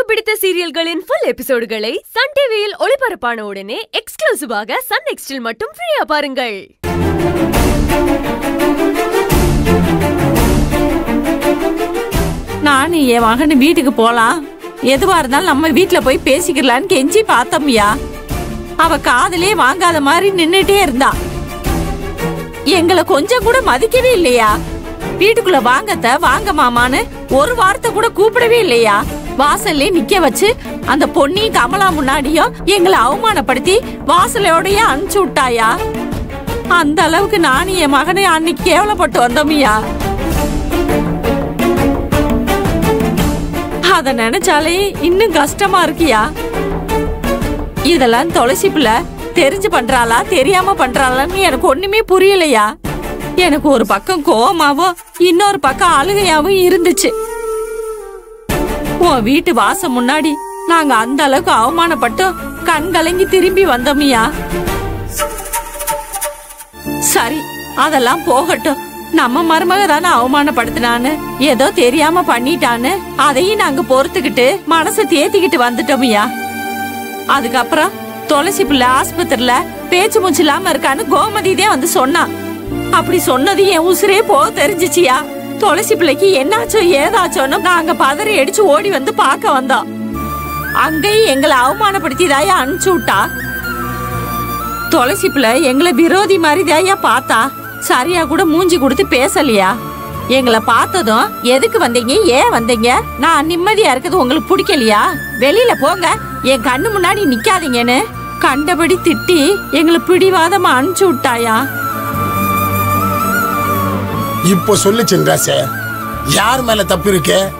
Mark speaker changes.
Speaker 1: பிடித்த சீரியல்களின் full எபிசோடுகளை Sun டிவியில் ஒளிபரப்பான உடனே எக்ஸ்க்ளூசிவாக சன் நெக்ஸ்டில் மட்டும் ஃப்ரீயா பாருங்கள்
Speaker 2: நான் என் மகன் வீட்டுக்கு போலாம் எதுவா இருந்தாலும் நம்ம வீட்ல போய் பேசிக்கலான்னு கெஞ்சி பார்த்தோம்யா அவ காதலே வாங்காத மாதிரி நின்னுட்டே இருந்தா எங்களை கொஞ்சம் கூட மதிக்கவே இல்லையா வீட்டுக்குள்ள வாங்கத்த வாங்க மாமான்னு ஒரு வார்த்தை கூட கூப்பிடவே இல்லையா வாசல்லே நிக்க வச்சு அந்த பொன்னி கமலா முன்னாடியும் எங்களை அவமானப்படுத்தி வாசலோடயே அனுப்பிச்சு விட்டாயா அந்த அளவுக்கு நானும் என் மகனை அன்னைக்கு கேவலப்பட்டு வந்தோமியா அத நினைச்சாலே இன்னும் கஷ்டமா இருக்கியா இதெல்லாம் துளசி பிள்ளை தெரிஞ்சு பண்றாளா தெரியாம பண்றாளான்னு எனக்கு ஒண்ணுமே புரியலையா எனக்கு ஒரு பக்கம் கோவமாவும் இன்னொரு பக்கம் அழுகையாவும் இருந்துச்சு உன் வீட்டு வாசம் முன்னாடி நாங்க அந்த அளவுக்கு அவமானப்பட்டு கண் கலங்கி திரும்பி வந்தோமியா சரி அதெல்லாம் போகட்டும் நம்ம மருமக தானே அவமானப்படுத்தினான்னு ஏதோ தெரியாம பண்ணிட்டான்னு அதையும் நாங்க பொறுத்துக்கிட்டு மனசை தேத்திக்கிட்டு வந்துட்டோமியா அதுக்கப்புறம் துளசி பிள்ளை ஆஸ்பத்திரியில பேச்சு மூச்சு இல்லாம இருக்கான்னு கோமதி தான் வந்து சொன்னான் அப்படி சொன்னது என் உசுரே போக தெரிஞ்சிச்சியா துளசி பிள்ளைக்கு என்னாச்சோ ஏதாச்சோன்னு நாங்க பதறி அடிச்சு ஓடி வந்து பார்க்க வந்தோம் அங்கேயும் எங்களை அவமானப்படுத்திதாயா அனுப்பிச்சு விட்டா துளசி பிள்ளை எங்களை விரோதி மாதிரி தாயா பார்த்தா சரியா கூட மூஞ்சி கொடுத்து பேசலையா எங்களை பார்த்ததும் எதுக்கு வந்தீங்க ஏன் வந்தீங்க நான் நிம்மதியா இருக்கிறது உங்களுக்கு பிடிக்கலையா வெளியில போங்க என் கண்ணு முன்னாடி நிக்காதீங்கன்னு கண்டபடி திட்டி எங்களை பிடிவாதமா அனுப்பிச்சு விட்டாயா
Speaker 3: இப்போ சொல்லு சின்ராசே யார் மேல தப்பு இருக்கு